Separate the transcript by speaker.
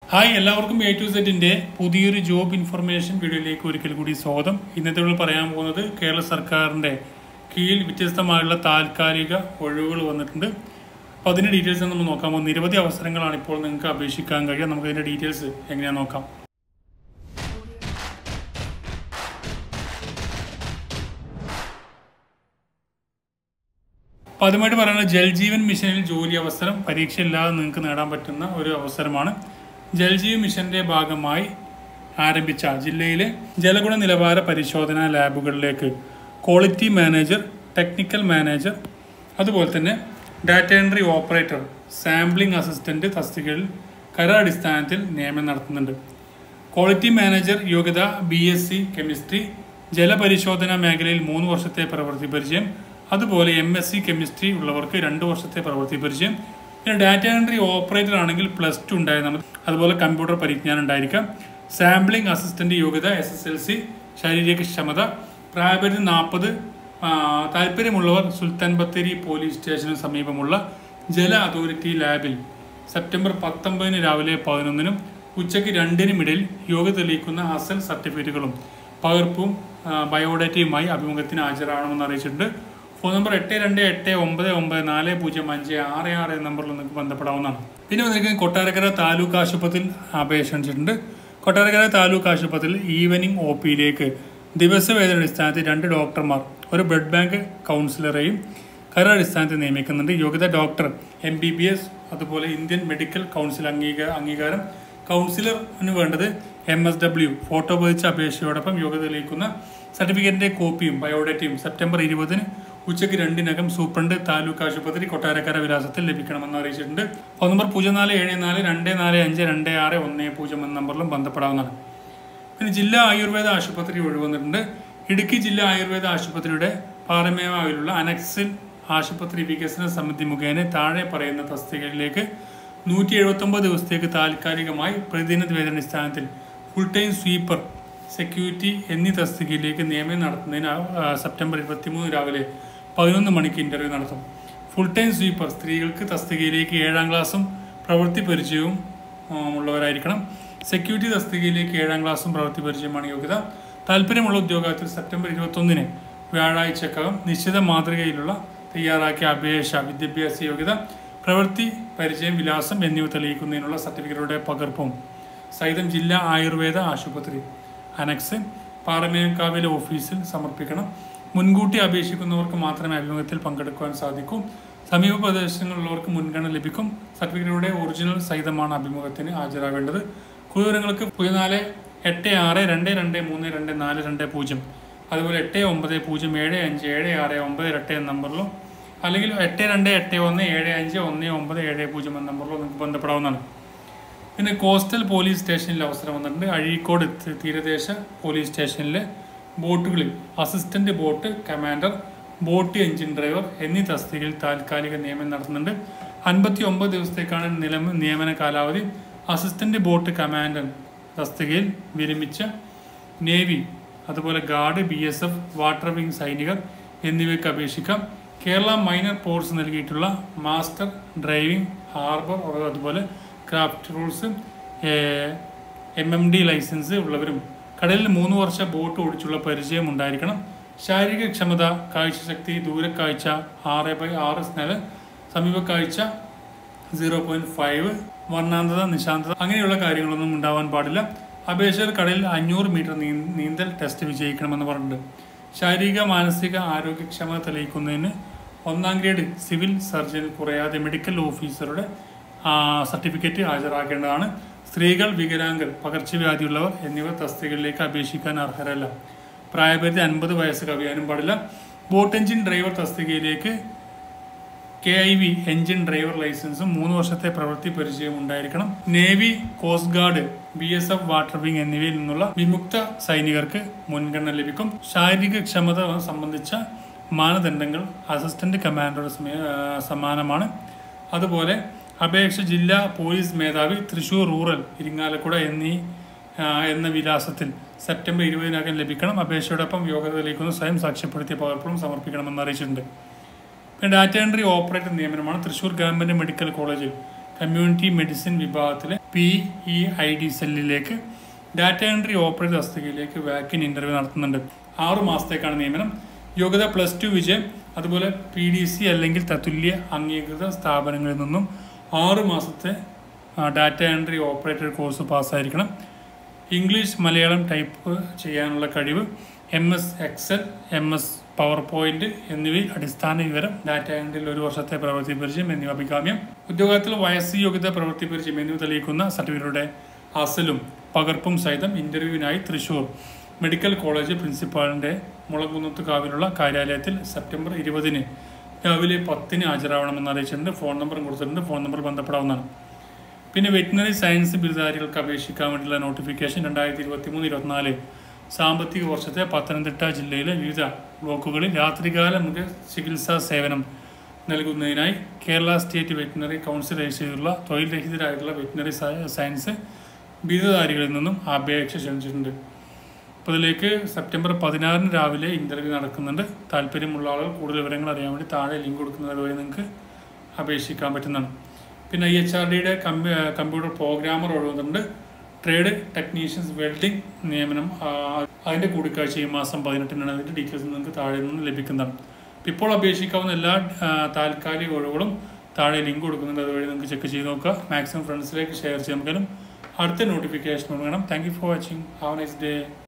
Speaker 1: hi എല്ലാവർക്കും A to സെറ്റിന്റെ പുതിയൊരു ജോബ് ഇൻഫർമേഷൻ വീഡിയോയിലേക്ക് ഒരിക്കൽ കൂടി സ്വാഗതം ഇന്നത്തെ ഇവിടെ പറയാൻ പോകുന്നത് കേരള സർക്കാരിന്റെ കീഴിൽ വ്യത്യസ്തമായുള്ള താൽക്കാലിക ഒഴിവുകൾ വന്നിട്ടുണ്ട് അപ്പോൾ അതിന്റെ ഡീറ്റെയിൽസ് നമ്മൾ നോക്കാൻ പോകും നിരവധി അവസരങ്ങളാണ് ഇപ്പോൾ നിങ്ങൾക്ക് അപേക്ഷിക്കാൻ കഴിയുക നമുക്ക് അതിന്റെ ഡീറ്റെയിൽസ് എങ്ങനെയാണെന്ന് നോക്കാം അപ്പോൾ അതുമായിട്ട് പറയുന്നത് ജൽജീവൻ മിഷനിൽ ജോലി അവസരം പരീക്ഷയില്ലാതെ നിങ്ങൾക്ക് നേടാൻ പറ്റുന്ന ഒരു അവസരമാണ് ജൽജീവൻ മിഷന്റെ ഭാഗമായി ആരംഭിച്ച ജില്ലയിലെ ജലഗുണ നിലവാര പരിശോധനാ ലാബുകളിലേക്ക് ക്വാളിറ്റി മാനേജർ ടെക്നിക്കൽ മാനേജർ അതുപോലെ തന്നെ data entry operator sampling assistant തസ്തികകളിൽ കരാടിസ്ഥാനത്തിൽ നിയമനം നടത്തുന്നുണ്ട് ക്വാളിറ്റി മാനേജർ യോഗ്യത ബി എസ് സി കെമിസ്ട്രി ജലപരിശോധന മേഖലയിൽ മൂന്ന് വർഷത്തെ പ്രവൃത്തി പരിചയം അതുപോലെ എം എസ് സി കെമിസ്ട്രി ഉള്ളവർക്ക് രണ്ട് വർഷത്തെ പ്രവൃത്തി പരിചയം പിന്നെ ഡാറ്റ എൻട്രി ഓപ്പറേറ്റർ ആണെങ്കിൽ പ്ലസ് ടു ഉണ്ടായാൽ മതി അതുപോലെ കമ്പ്യൂട്ടർ പരിജ്ഞാനം ഉണ്ടായിരിക്കാം സാമ്പിളിംഗ് അസിസ്റ്റന്റ് യോഗ്യത എസ് എസ് എൽ സി ശാരീരിക ക്ഷമത പ്രായപരിധി നാൽപ്പത് താല്പര്യമുള്ളവർ സുൽത്താൻ ബത്തേരി പോലീസ് സ്റ്റേഷന് സമീപമുള്ള ജല അതോറിറ്റി ലാബിൽ സെപ്റ്റംബർ പത്തൊമ്പതിന് രാവിലെ പതിനൊന്നിനും ഉച്ചയ്ക്ക് രണ്ടിനും ഇടയിൽ യോഗ്യത തെളിയിക്കുന്ന അസൽ സർട്ടിഫിക്കറ്റുകളും പകർപ്പും ആ, ബയോഡാറ്റയുമായി അഭിമുഖത്തിന് ഹാജരാകണമെന്ന് അറിയിച്ചിട്ടുണ്ട് ഫോൺ നമ്പർ എട്ട് രണ്ട് എട്ട് ഒമ്പത് ഒമ്പത് നാല് പൂജ്യം അഞ്ച് ആറ് ആറ് എന്ന നമ്പറിൽ നിങ്ങൾക്ക് ബന്ധപ്പെടാവുന്നതാണ് പിന്നെ വന്നിരിക്കുന്നത് കൊട്ടാരക്കര താലൂക്ക് ആശുപത്രിയിൽ അപേക്ഷ ക്ഷണിച്ചിട്ടുണ്ട് കൊട്ടാരക്കര താലൂക്ക് ആശുപത്രിയിൽ ഈവനിംഗ് ഒ പിയിലേക്ക് ദിവസവേതന അടിസ്ഥാനത്തിൽ രണ്ട് ഡോക്ടർമാർ ഒരു ബ്ലഡ് ബാങ്ക് കൗൺസിലറെയും കരാർ അടിസ്ഥാനത്തിൽ നിയമിക്കുന്നുണ്ട് യോഗ്യത doctor M B B S അതുപോലെ ഇന്ത്യൻ മെഡിക്കൽ കൗൺസിൽ അംഗീകാര അംഗീകാരം കൗൺസിലറിന് വേണ്ടത് എം എസ് ഡബ്ല്യു ഫോട്ടോ പതിച്ച അപേക്ഷയോടൊപ്പം യോഗ്യത തെളിയിക്കുന്ന സർട്ടിഫിക്കറ്റിന്റെ കോപ്പിയും ബയോഡേറ്റയും സെപ്റ്റംബർ ഇരുപതിന് ഉച്ചയ്ക്ക് രണ്ടിനകം സൂപ്രണ്ട് താലൂക്ക് ആശുപത്രി കൊട്ടാരക്കര വിലാസത്തിൽ ലഭിക്കണമെന്ന് അറിയിച്ചിട്ടുണ്ട് ഫോൺ നമ്പർ പൂജ്യം നാല് ഏഴ് നാല് രണ്ട് നാല് അഞ്ച് രണ്ട് ആറ് ഒന്ന് പൂജ്യം എന്ന നമ്പറിലും ബന്ധപ്പെടാവുന്നതാണ് പിന്നെ ജില്ലാ ആയുർവേദ ആശുപത്രി ഒഴിവന്നിട്ടുണ്ട് ഇടുക്കി ജില്ലാ ആയുർവേദ ആശുപത്രിയുടെ പാറമേവാവിലുള്ള അനക്സിൽ ആശുപത്രി വികസന സമിതി മുഖേന താഴെ പറയുന്ന തസ്തികയിലേക്ക് നൂറ്റി എഴുപത്തൊമ്പത് ദിവസത്തേക്ക് താൽക്കാലികമായി പ്രതിദിന വേതനടിസ്ഥാനത്തിൽ ഫുൾ ടൈം സ്വീപ്പർ സെക്യൂരിറ്റി എന്നീ തസ്തികയിലേക്ക് നിയമനം നടത്തുന്നതിന് ആ, സെപ്റ്റംബർ ഇരുപത്തിമൂന്ന് രാവിലെ പതിനൊന്ന് മണിക്ക് ഇന്റർവ്യൂ നടത്തും ഫുൾ ടൈം സ്വീപ്പർ സ്ത്രീകൾക്ക് തസ്തികയിലേക്ക് ഏഴാം ക്ലാസ്സും പ്രവൃത്തി പരിചയവും ആ, ഉള്ളവരായിരിക്കണം സെക്യൂരിറ്റി തസ്തികയിലേക്ക് ഏഴാം ക്ലാസ്സും പ്രവൃത്തി പരിചയമാണ് യോഗ്യത താല്പര്യമുള്ള ഉദ്യോഗാർത്ഥികൾ സെപ്റ്റംബർ ഇരുപത്തൊന്നിന് വ്യാഴാഴ്ചക്കകം നിശ്ചിത മാതൃകയിലുള്ള തയ്യാറാക്കിയ അപേക്ഷ വിദ്യാഭ്യാസ യോഗ്യത പ്രവൃത്തി പരിചയം വിലാസം എന്നിവ തെളിയിക്കുന്നതിനുള്ള സർട്ടിഫിക്കറ്റുകളുടെ പകർപ്പും സഹിതം ജില്ലാ ആയുർവേദ ആശുപത്രി അനക്സ് പാറമേക്കാവിലെ ഓഫീസിൽ സമർപ്പിക്കണം മുൻകൂട്ടി അപേക്ഷിക്കുന്നവർക്ക് മാത്രമേ അഭിമുഖത്തിൽ പങ്കെടുക്കുവാൻ സാധിക്കൂ സമീപ പ്രദേശങ്ങളിലുള്ളവർക്ക് മുൻഗണന ലഭിക്കും സർട്ടിഫിക്കറ്റുകളുടെ ഒറിജിനൽ സഹിതമാണ് അഭിമുഖത്തിന് ഹാജരാകേണ്ടത് കൂടുതൽ വിവരങ്ങൾക്ക് പൂജ്യം നാല് എട്ട് ആറ് രണ്ട് രണ്ട് മൂന്ന് രണ്ട് നാല് രണ്ട് പൂജ്യം അതുപോലെ എട്ട് ഒമ്പത് പൂജ്യം ഏഴ് അഞ്ച് ഏഴ് ആറ് ഒമ്പത് എട്ട് എന്ന നമ്പറിലും അല്ലെങ്കിൽ എട്ട് രണ്ട് എട്ട് ഒന്ന് ഏഴ് അഞ്ച് ഒന്ന് ഒമ്പത് ഏഴ് പൂജ്യം എന്ന നമ്പറിലോ നിങ്ങൾക്ക് ബന്ധപ്പെടാവുന്നതാണ് പിന്നെ കോസ്റ്റൽ പോലീസ് സ്റ്റേഷനിൽ അവസരം വന്നിട്ടുണ്ട് അഴീക്കോട് തി- തീരദേശ പോലീസ് സ്റ്റേഷനിലെ ബോട്ടുകളിൽ assistant boat commander boat engine driver എന്നീ തസ്തികയിൽ താൽക്കാലിക നിയമനം നടത്തുന്നുണ്ട് അൻപത്തി ഒമ്പത് ദിവസത്തേക്കാണ് നിലമ നിയമന കാലാവധി അസിസ്റ്റന്റ് ബോട്ട് കമാൻഡർ തസ്തികയിൽ വിരമിച്ച നേവി അതുപോലെ guard B S F water wing സൈനികർ എന്നിവയ്ക്ക് അപേക്ഷിക്കാം കേരള മൈനർ പോർട്സ് നൽകിയിട്ടുള്ള മാസ്റ്റർ ഡ്രൈവിംഗ് ഹാർബർ അതുപോലെ craft rules M M D licence ഉള്ളവരും കടലിൽ മൂന്ന് വർഷം ബോട്ട് ഓടിച്ചുള്ള പരിചയം ഉണ്ടായിരിക്കണം ശാരീരിക ക്ഷമത കാഴ്ചശക്തി ദൂരക്കാഴ്ച ആറ് ബൈ ആറ് സ്നേഹ സമീപ കാഴ്ച സീറോ പോയിന്റ് ഫൈവ് വർണ്ണാന്തത നിശാന്തത അങ്ങനെയുള്ള കാര്യങ്ങളൊന്നും ഉണ്ടാവാൻ പാടില്ല അപേക്ഷകർ കടലിൽ അഞ്ഞൂറ് മീറ്റർ നീ- നീന്തൽ ടെസ്റ്റ് വിജയിക്കണമെന്ന് പറഞ്ഞിട്ടുണ്ട് ശാരീരിക മാനസിക ആരോഗ്യക്ഷമത തെളിയിക്കുന്നതിന് ഒന്നാം ഗ്രേഡ് സിവിൽ സർജൻ കുറയാതെ മെഡിക്കൽ ഓഫീസറുടെ ആ, സർട്ടിഫിക്കറ്റ് ഹാജരാക്കേണ്ടതാണ് സ്ത്രീകൾ വികലാംഗർ പകർച്ചവ്യാധിയുള്ളവർ എന്നിവർ തസ്തികകളിലേക്ക് അപേക്ഷിക്കാൻ അർഹരല്ല പ്രായപരിധി അൻപത് വയസ്സ് കവിയാനും പാടില്ല ബോട്ട് എഞ്ചിൻ ഡ്രൈവർ തസ്തികയിലേക്ക് K I V engine driver ലൈസൻസും മൂന്ന് വർഷത്തെ പ്രവൃത്തി പരിചയവും ഉണ്ടായിരിക്കണം navy coast guard B S F water wing എന്നിവയിൽ നിന്നുള്ള വിമുക്ത സൈനികർക്ക് മുൻഗണന ലഭിക്കും ശാരീരിക ക്ഷമത സംബന്ധിച്ച മാനദണ്ഡങ്ങൾ അസിസ്റ്റന്റ് കമാൻഡറുടെ സമയ- ആ, സമാനമാണ് അതുപോലെ അപേക്ഷ ജില്ലാ പോലീസ് മേധാവി തൃശൂർ റൂറൽ ഇരിങ്ങാലക്കുട എന്നീ ആ, എന്ന വിലാസത്തിൽ സെപ്റ്റംബർ ഇരുപതിനകം ലഭിക്കണം അപേക്ഷയോടൊപ്പം യോഗ്യത തെളിയിക്കുന്ന സ്വയം സാക്ഷ്യപ്പെടുത്തിയ പകർപ്പും സമർപ്പിക്കണമെന്ന് അറിയിച്ചിട്ടുണ്ട് പിന്നെ ഡാറ്റ എൻട്രി ഓപ്പറേറ്റർ നിയമനമാണ് തൃശൂർ ഗവൺമെന്റ് മെഡിക്കൽ കോളേജിൽ കമ്മ്യൂണിറ്റി മെഡിസിൻ വിഭാഗത്തിലെ പി ഇ ഐ ഡി സെല്ലിലേക്ക് ഡാറ്റ എൻട്രി ഓപ്പറേറ്റർ തസ്തികയിലേക്ക് വാക്കിൻ ഇന്റർവ്യൂ നടത്തുന്നുണ്ട് ആറു മാസത്തേക്കാണ് നിയമനം യോഗ്യത പ്ലസ് ടു വിജയം അതുപോലെ പി ഡി സി അല്ലെങ്കിൽ തത്തുല്യ അംഗീകൃത സ്ഥാപനങ്ങളിൽ നിന്നും ആറു മാസത്തെ ഡാറ്റ എൻട്രി ഓപ്പറേറ്റർ കോഴ്സ് പാസ്സായിരിക്കണം ഇംഗ്ലീഷ് മലയാളം ടൈപ്പ് ചെയ്യാനുള്ള കഴിവ് M S Excel M S PowerPoint എന്നിവയിൽ അടിസ്ഥാന വിവരം ഡാറ്റ എൻട്രിയിൽ ഒരു വർഷത്തെ പ്രവൃത്തി പരിചയം എന്നിവ അഭികാമ്യം ഉദ്യോഗത്തിൽ വയസ്സ് യോഗ്യത പ്രവൃത്തി പരിചയം എന്നിവ തെളിയിക്കുന്ന സർട്ടിഫിക്കറ്റുടെ അസലും പകർപ്പും സഹിതം ഇന്റർവ്യൂവിനായി തൃശൂർ മെഡിക്കൽ കോളേജ് പ്രിൻസിപ്പാളിന്റെ മുളകുന്നത്ത് കാവിലുള്ള കാര്യാലയത്തിൽ സെപ്റ്റംബർ ഇരുപതിന് രാവിലെ പത്തിന് ഹാജരാവണമെന്ന് അറിയിച്ചിട്ടുണ്ട് ഫോൺ നമ്പറും കൊടുത്തിട്ടുണ്ട് ഫോൺ നമ്പർ ബന്ധപ്പെടാവുന്നതാണ് പിന്നെ വെറ്റിനറി സയൻസ് ബിരുദധാരികൾക്ക് അപേക്ഷിക്കാൻ വേണ്ടിയുള്ള നോട്ടിഫിക്കേഷൻ രണ്ടായിരത്തി ഇരുപത്തി മൂന്ന് ഇരുപത്തിനാല് സാമ്പത്തിക വർഷത്തെ പത്തനംതിട്ട ജില്ലയിലെ വിവിധ ബ്ലോക്കുകളിൽ രാത്രികാല മൃഗ ചികിത്സാ സേവനം നൽകുന്നതിനായി Kerala state veterinary council register ചെയ്തിട്ടുള്ള തൊഴിൽ രഹിതരായിട്ടുള്ള വെറ്റിനറി സയ- സയൻസ് ബിരുദധാരികളിൽ നിന്നും അപേക്ഷ ക്ഷണിച്ചിട്ടുണ്ട് അപ്പോൾ ഇതിലേക്ക് സെപ്റ്റംബർ പതിനാറിന് രാവിലെ ഇൻ്റർവ്യൂ നടക്കുന്നുണ്ട് താല്പര്യമുള്ള ആളുകൾ കൂടുതൽ വിവരങ്ങൾ അറിയാൻ വേണ്ടി താഴെ ലിങ്ക് കൊടുക്കുന്നത് വഴി നിങ്ങൾക്ക് അപേക്ഷിക്കാൻ പറ്റുന്നതാണ് പിന്നെ ഐ എച്ച് ആർ ഡിയുടെ കമ്പ്യൂട്ടർ പ്രോഗ്രാമർ ഒഴുകുന്നുണ്ട് ട്രേഡ് ടെക്നീഷ്യൻസ് വെൽഡിംഗ് നിയമനം ആ, അതിൻ്റെ കൂടിക്കാഴ്ച ഈ മാസം പതിനെട്ടിനാണ് അതിൻ്റെ ഡീറ്റെയിൽസ് നിങ്ങൾക്ക് താഴെ നിന്ന് ലഭിക്കുന്നതാണ് അപ്പോൾ ഇപ്പോൾ അപേക്ഷിക്കാവുന്ന എല്ലാ ആ, താൽക്കാലിക ഒഴിവുകളും താഴെ ലിങ്ക് കൊടുക്കുന്നുണ്ട് അതുവഴി നിങ്ങൾക്ക് ചെക്ക് ചെയ്ത് നോക്കുക മാക്സിമം ഫ്രണ്ട്സിലേക്ക് ഷെയർ ചെയ്യാൻ നമുക്കും അടുത്ത നോട്ടിഫിക്കേഷൻ വേണം thank you for watching have nice day